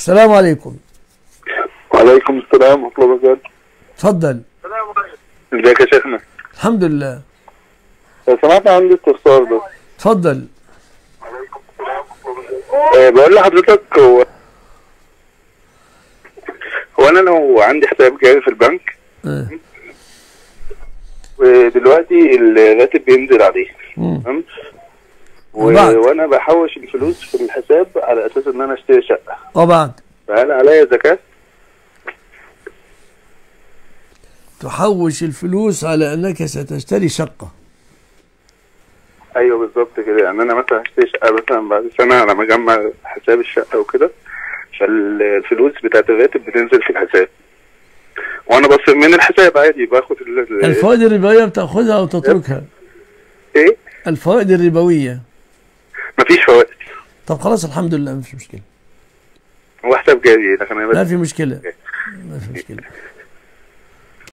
السلام عليكم وعليكم السلام ورحمة الله وبركاته تفضل ازيك يا شيخنا الحمد لله لو سمحت عندي استفسار بس تفضل آه، بقول لحضرتك هو هو انا لو عندي حساب جاري في البنك آه. ودلوقتي الراتب بينزل عليه مم. تمام و... وبعد؟ وانا بحوش الفلوس في الحساب على اساس ان انا اشتري شقه وبعد فهل عليا زكاه؟ تحوش الفلوس على أنك ستشتري شقة ايوه بالظبط كده يعني انا مثلا هشتري شقه مثلا بعد سنه على ما اجمع حساب الشقه وكده فالفلوس بتاعت الراتب بتنزل في الحساب وانا بصرف من الحساب عادي باخد ال- ال- الفوائد الربوية بتأخذها أو تتركها ايه الفوائد الربوية مفيش فوائد طب خلاص الحمد لله ما في مشكلة هو حساب جاري لكن انا ما بس في مشكلة ما في مشكلة